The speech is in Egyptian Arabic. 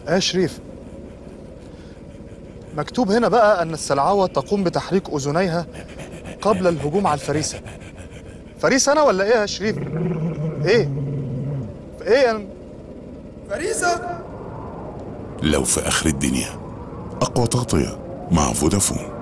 يا شريف مكتوب هنا بقى أن السلعوة تقوم بتحريك أذنيها قبل الهجوم على الفريسة فريسة أنا ولا إيه يا شريف؟ إيه؟ إيه أنا فريسة لو في آخر الدنيا أقوى تغطية مع فودافون